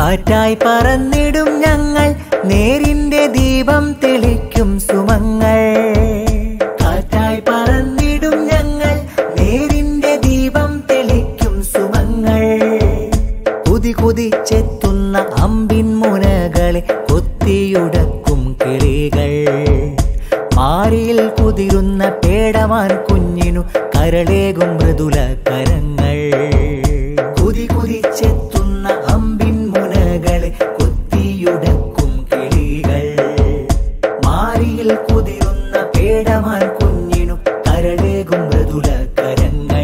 കാറ്റായി പറന്നിടും ഞങ്ങൾ നേരിന്റെ ദീപം തെളിക്കും സുമങ്ങൾ കാറ്റായി പറന്നിടും ഞങ്ങൾ നേരിന്റെ ദീപം തെളിക്കും സുമങ്ങൾ കുതി കുതിച്ചെത്തുന്ന അമ്പിൻ മുനകളെ കൊത്തിയുടക്കും കിളികൾ മാറിയിൽ കുതിരുന്ന പേടമാൻ കുഞ്ഞിനു കരളേകും മൃദുല കരങ്ങൾ കുതി കുതിച്ചെത്തുന്ന അമ്പിൻ മുനകളെ കൊത്തിയുടക്കും കിളികൾ മാറിയിൽ കുതിരുന്ന പേടമാൻ കുഞ്ഞിനു കരളേകും മൃദുല കരങ്ങൾ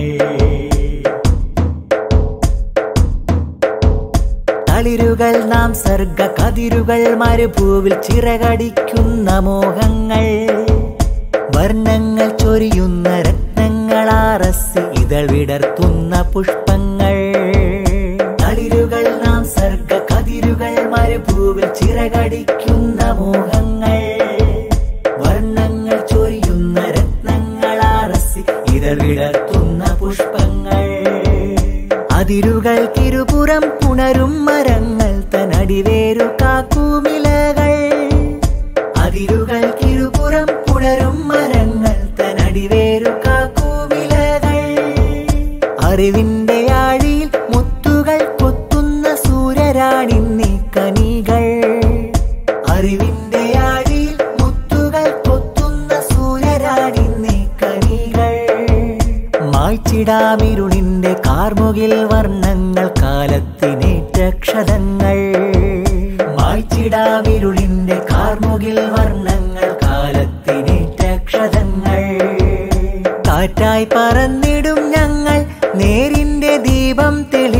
തളിരുകൾ നാം സർഗ കതിരുകൾ മരുഭൂവിൽ ചിറകടിക്കുന്ന മോഹങ്ങൾ വർണ്ണങ്ങൾ ചൊരിയുന്ന രത്നങ്ങളാറസ് ഇതൾ വിടർത്തുന്ന പുഷ്പങ്ങൾ തളിരുകൾ നാം സർഗ കതിരുകൾ മരുഭൂവിൽ ചിറകടിക്കുന്ന മോഹങ്ങൾ വർണ്ണങ്ങൾ ചൊരിയുന്ന രത്നങ്ങളാറസ് ഇതൾ വിടർത്തുന്ന പുഷ്പങ്ങൾ അതിരുകൾക്കിരുപുറം പുണരും മരങ്ങൾ തനടിവേരു കാക്കുമിലകൾ അതിരുകൾക്കിരുപുറം പുണരും മരങ്ങൾ തനടിവേരു കാക്കുമിലകൾ അറിവിന്റെ ആഴിയിൽ മുത്തുകൾ കൊത്തുന്ന സൂര്യരാണി നീക്കനികൾ അറിവിന്റെ ആഴിയിൽ മുത്തുകൾ കൊത്തുന്ന സൂര്യരാണി നീക്കനികൾ മായ്ച്ചിടാമിരുളിന്റെ കാർമുകിൽ വർണ്ണങ്ങൾ കാലത്തിനേറ്റ ക്ഷതങ്ങൾ മായ്ച്ചിടാമിരുളിന്റെ കാർമുകിൽ വർണ്ണങ്ങൾ കാലത്തിനേറ്റ ക്ഷതങ്ങൾ കാറ്റായി പറന്നിടും ഞങ്ങൾ നേരിന്റെ ദീപം തെളി